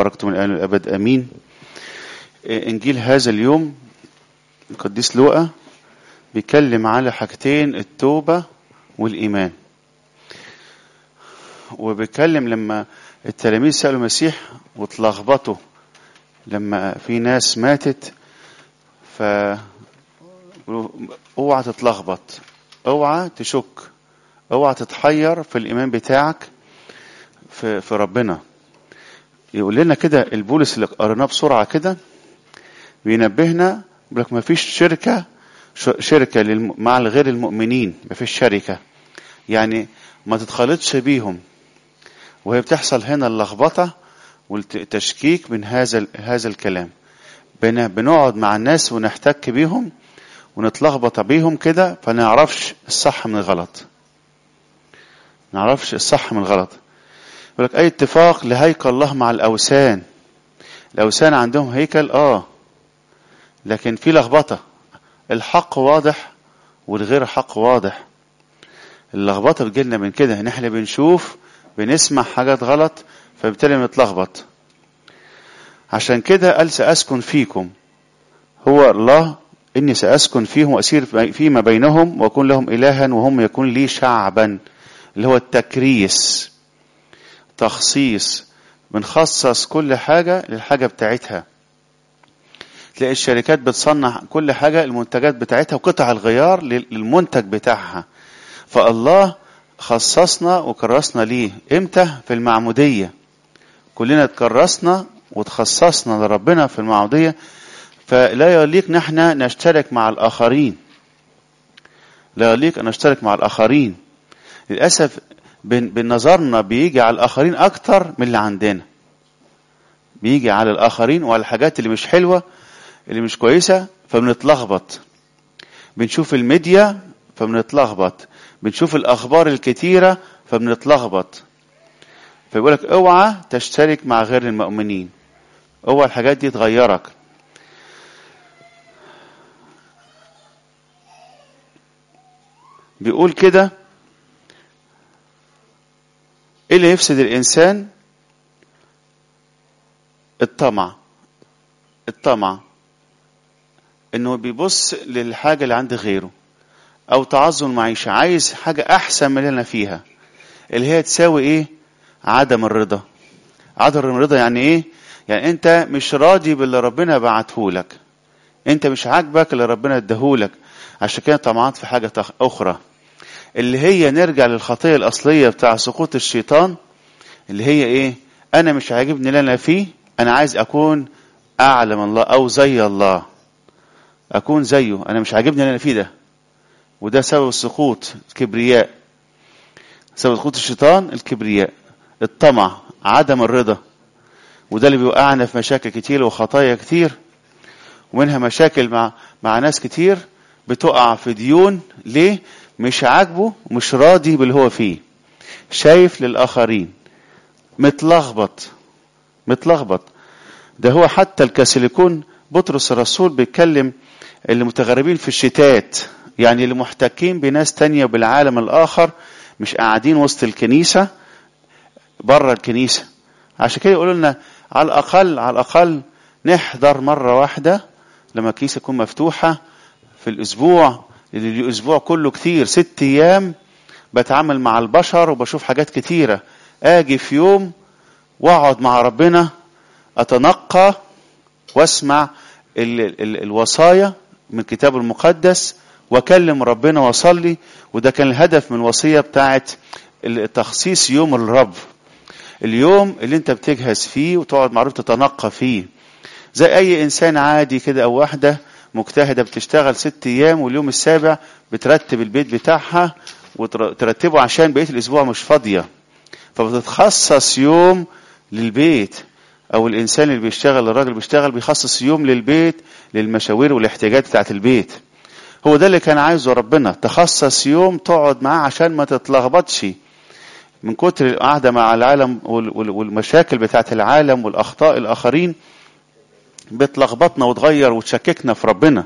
بركته من الآن والأبد أمين إنجيل هذا اليوم القديس لوقا بيتكلم على حاجتين التوبة والإيمان وبيتكلم لما التلاميذ سألوا المسيح واتلخبطوا لما في ناس ماتت ف اوعى تتلخبط اوعى تشك اوعى تتحير في الايمان بتاعك في, في ربنا يقول لنا كده البولس اللي قريناه بسرعه كده بينبهنا بيقول لك ما فيش شركه شركه للم... مع غير المؤمنين ما فيش شركه يعني ما تتخلطش بيهم وهي بتحصل هنا اللخبطه والتشكيك من هذا هذا الكلام بن... بنقعد مع الناس ونحتك بيهم ونتلخبط بيهم كده فنعرفش الصح من الغلط نعرفش الصح من الغلط يقول لك اي اتفاق لهيكل الله مع الاوثان الاوثان عندهم هيكل اه لكن في لخبطه الحق واضح والغير حق واضح اللخبطه بتجيلنا من كده ان احنا بنشوف بنسمع حاجات غلط فبالتالي بنتلخبط عشان كده قال ساسكن فيكم هو الله إني سأسكن فيهم وأسير فيما بينهم وأكون لهم إلها وهم يكون لي شعبا اللي هو التكريس تخصيص بنخصص كل حاجة للحاجة بتاعتها تلاقي الشركات بتصنع كل حاجة المنتجات بتاعتها وقطع الغيار للمنتج بتاعها فالله خصصنا وكرسنا ليه امتى في المعمودية كلنا اتكرسنا وتخصصنا لربنا في المعمودية فلا يليق نحن نشترك مع الآخرين لا يليق أن نشترك مع الآخرين للأسف بنظرنا بيجي على الآخرين أكتر من اللي عندنا بيجي على الآخرين وعلى الحاجات اللي مش حلوة اللي مش كويسة فبنتلخبط بنشوف الميديا فبنتلخبط بنشوف الأخبار الكتيرة فبنتلخبط فيقول لك اوعى تشترك مع غير المؤمنين اوعى الحاجات دي تغيرك بيقول كده ايه اللي يفسد الانسان الطمع الطمع انه بيبص للحاجه اللي عند غيره او تعظم المعيشه عايز حاجه احسن من اللي انا فيها اللي هي تساوي ايه عدم الرضا عدم الرضا يعني ايه يعني انت مش راضي باللي ربنا بعته لك انت مش عاجبك اللي ربنا اداهولك عشان كده طمعان في حاجه اخرى اللي هي نرجع للخطيه الاصليه بتاع سقوط الشيطان اللي هي ايه انا مش عاجبني اللي انا فيه انا عايز اكون اعلى من الله او زي الله اكون زيه انا مش عاجبني اللي انا فيه ده وده سبب السقوط الكبرياء سبب سقوط الشيطان الكبرياء الطمع عدم الرضا وده اللي بيوقعنا في مشاكل كتير وخطايا كتير ومنها مشاكل مع مع ناس كتير بتقع في ديون ليه مش عاجبه مش راضي باللي هو فيه شايف للآخرين متلخبط متلخبط ده هو حتى الكاثوليكون بطرس الرسول بيتكلم اللي متغربين في الشتات يعني اللي محتكين بناس تانية بالعالم الآخر مش قاعدين وسط الكنيسة بره الكنيسة عشان كده يقولوا لنا على الأقل على الأقل نحضر مرة واحدة لما الكنيسة تكون مفتوحة في الأسبوع الأسبوع كله كتير ست أيام بتعامل مع البشر وبشوف حاجات كتيرة آجي في يوم وأقعد مع ربنا أتنقى وأسمع ال ال الوصايا من الكتاب المقدس وأكلم ربنا وأصلي وده كان الهدف من الوصية بتاعت تخصيص يوم الرب اليوم اللي انت بتجهز فيه وتقعد مع رب تتنقى فيه زي اي انسان عادي كده او واحده مجتهده بتشتغل ست ايام واليوم السابع بترتب البيت بتاعها وترتبه عشان بقيه الاسبوع مش فاضيه فبتتخصص يوم للبيت او الانسان اللي بيشتغل الراجل اللي بيشتغل بيخصص يوم للبيت للمشاوير والاحتياجات بتاعت البيت هو ده اللي كان عايزه ربنا تخصص يوم تقعد معاه عشان ما تتلخبطش من كتر القعده مع العالم والمشاكل بتاعت العالم والاخطاء الاخرين بتلخبطنا وتغير وتشككنا في ربنا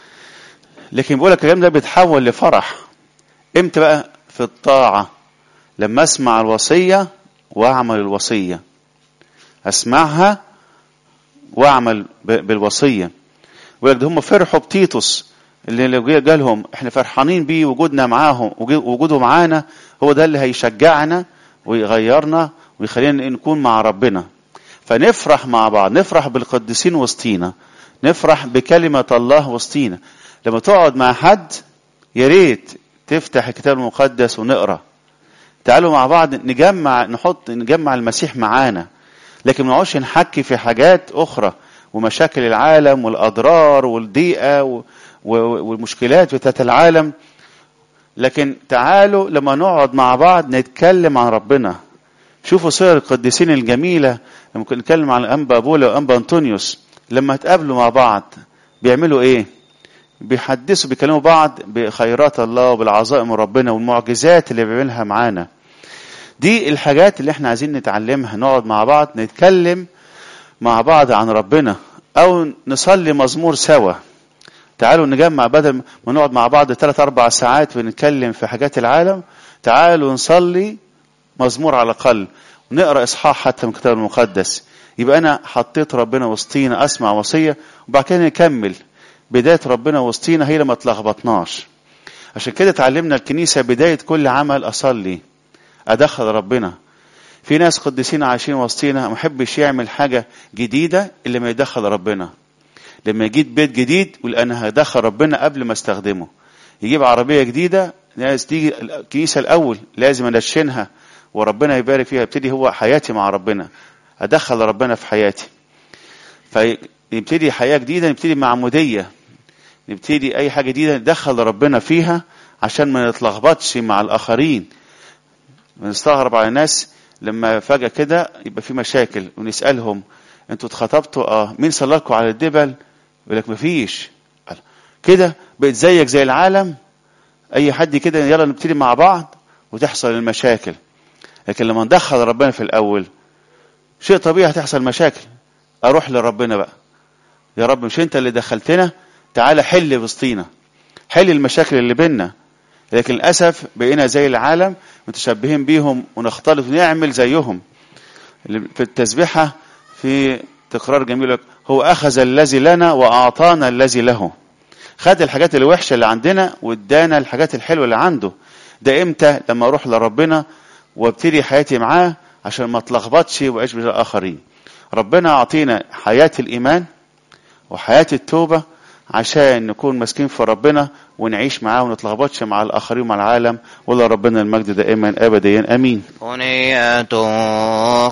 لكن بيقول لك الكلام ده بيتحول لفرح امتى بقى في الطاعه لما اسمع الوصيه واعمل الوصيه اسمعها واعمل ب- بالوصيه ويقول لك ده هم فرحوا بتيتوس اللي لو جه جالهم احنا فرحانين بيه وجودنا معاهم وجي- وجوده معانا هو ده اللي هيشجعنا ويغيرنا ويخلينا نكون مع ربنا فنفرح مع بعض نفرح بالقديسين وسطينا نفرح بكلمة الله وسطينا لما تقعد مع حد يا ريت تفتح الكتاب المقدس ونقرا تعالوا مع بعض نجمع نحط نجمع المسيح معانا لكن ما نقعدش نحكي في حاجات اخرى ومشاكل العالم والاضرار والضيقه و- و- والمشكلات بتاعت العالم لكن تعالوا لما نقعد مع بعض نتكلم عن ربنا شوفوا صور القديسين الجميله لما كنا نتكلم عن انبا بولا وانبا انطونيوس لما اتقابلوا مع بعض بيعملوا ايه بيحدثوا بيكلموا بعض بخيرات الله وبالعظائم ربنا والمعجزات اللي بيعملها معانا دي الحاجات اللي احنا عايزين نتعلمها نقعد مع بعض نتكلم مع بعض عن ربنا او نصلي مزمور سوا تعالوا نجمع بدل ما نقعد مع بعض ثلاث اربع ساعات ونتكلم في حاجات العالم تعالوا نصلي مزمور على الاقل ونقرا اصحاح حتى من الكتاب المقدس يبقى انا حطيت ربنا وسطينا اسمع وصيه وبعد كده نكمل بدايه ربنا وسطينا هي اللي ما تلخبطناش عشان كده اتعلمنا الكنيسه بدايه كل عمل اصلي ادخل ربنا في ناس قديسين عايشين وسطينا ما يحبش يعمل حاجه جديده الا ما يدخل ربنا لما يجيب بيت جديد يقول انا هدخل ربنا قبل ما استخدمه يجيب عربيه جديده لازم تيجي الكنيسه الاول لازم ادشنها وربنا يبارك فيها يبتدي هو حياتي مع ربنا ادخل ربنا في حياتي فيبتدي حياه جديده نبتدي معموديه نبتدي اي حاجه جديده ندخل ربنا فيها عشان ما نتلخبطش مع الاخرين بنستغرب على الناس لما فجاه كده يبقى في مشاكل ونسالهم انتوا اتخطبتوا اه مين صلى لكم على الدبل يقول لك مفيش قال، كده بقت زيك زي العالم اي حد كده يلا نبتدي مع بعض وتحصل المشاكل لكن لما ندخل ربنا في الاول شيء طبيعي هتحصل مشاكل اروح لربنا بقى يا رب مش انت اللي دخلتنا تعالى حل وسطينا حل المشاكل اللي بينا لكن للاسف بقينا زي العالم متشبهين بيهم ونختلط ونعمل زيهم اللي في التسبيحه في تكرار جميل لك هو اخذ الذي لنا واعطانا الذي له خد الحاجات الوحشه اللي عندنا وادانا الحاجات الحلوه اللي عنده ده امتى لما اروح لربنا وابتدي حياتي معاه عشان ما اتلخبطش واعيش بين الاخرين ربنا اعطينا حياه الايمان وحياه التوبه عشان نكون ماسكين في ربنا ونعيش معاه ونتلخبطش مع الاخرين ومع العالم ولا ربنا المجد دائما ابديا امين أنية